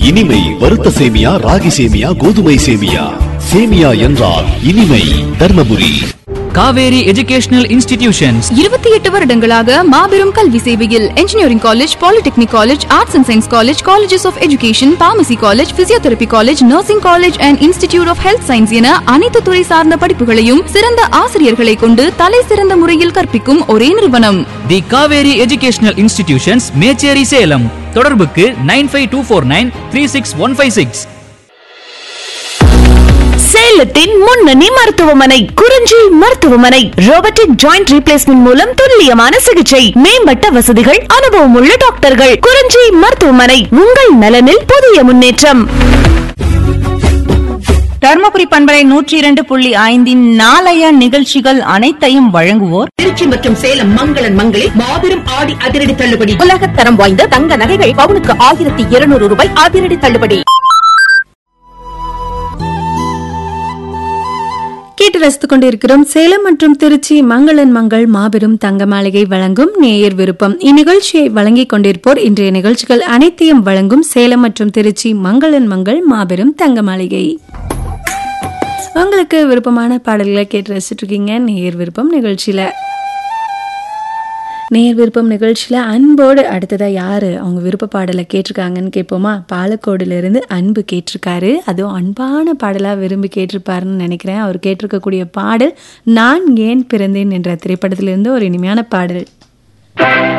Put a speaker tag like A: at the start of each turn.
A: இனிமை வறுத்த சேமியா ராகி சேமியா கோதுமை சேமியா சேமியா என்றால் இனிமை தர்மபுரி
B: காவேரி எஜுகேஷனல் இன்ஸ்டிடியூஷன்ஸ்
C: இருபத்தி எட்டு வருடங்களாக மாபெரும் கல்வி சேவையில் engineering college polytechnic college arts and science college colleges of education pharmacy college physiotherapy college nursing college and institute of health science என அனைத்து துறை சார்ந்த படிப்புகளையும் சிறந்த ஆசிரியர்களை கொண்டு தலை சிறந்த முறையில் கற்பிக்கும் ஒரே நிறுவனம்
B: the Kaveri educational institutions Mecheri Salem தொடர்புக்கு nine five two four nine three six one five six
D: சேலத்தின் முன்னணி மருத்துவமனை குறிஞ்சி மருத்துவமனை ரோபோட்டிக் ஜாயிண்ட் ரீப்ளேஸ்மெண்ட் மூலம் துல்லியமான சிகிச்சை மேம்பட்ட வசதிகள் அனுபவமுள்ள டாக்டர்கள் குறிஞ்சி மருத்துவமனை உங்கள் நலனில் புதிய முன்னேற்றம்
E: தர்மபுரி பண்பலை நூற்றி இரண்டு புள்ளி ஐந்தின் நாளைய நிகழ்ச்சிகள் அனைத்தையும் வழங்குவோர்
F: திருச்சி மற்றும் சேலம் மங்களன் மங்களில் மாபெரும் ஆடி அதிரடி தள்ளுபடி
D: உலகத் தரம் வாய்ந்த தங்க நகைகள் பவுனுக்கு ஆயிரத்தி இருநூறு ரூபாய் அதிரடி தள்ளுபடி
G: கேட்டு ரசித்துக் கொண்டிருக்கிறோம் சேலம் மற்றும் திருச்சி மங்களன் மங்கள் மாபெரும் தங்க மாளிகை வழங்கும் நேயர் விருப்பம் இந்நிகழ்ச்சியை வழங்கிக் கொண்டிருப்போர் இன்றைய நிகழ்ச்சிகள் அனைத்தையும் வழங்கும் சேலம் மற்றும் திருச்சி மங்களன் மங்கள் மாபெரும் தங்க மாளிகை உங்களுக்கு விருப்பமான பாடல்களை கேட்டு ரசிச்சுட்டு இருக்கீங்க நேயர் விருப்பம் நிகழ்ச்சியில நேர் விருப்பம் நிகழ்ச்சியில் அன்போடு அடுத்ததாக யார் அவங்க விருப்ப பாடலை கேட்டிருக்காங்கன்னு கேட்போமா பாலக்கோடுலேருந்து அன்பு கேட்டிருக்காரு அதுவும் அன்பான பாடலாக விரும்பி கேட்டிருப்பாருன்னு நினைக்கிறேன் அவர் கேட்டிருக்கக்கூடிய பாடல் நான் ஏன் பிறந்தேன் என்ற திரைப்படத்திலிருந்து ஒரு இனிமையான பாடல்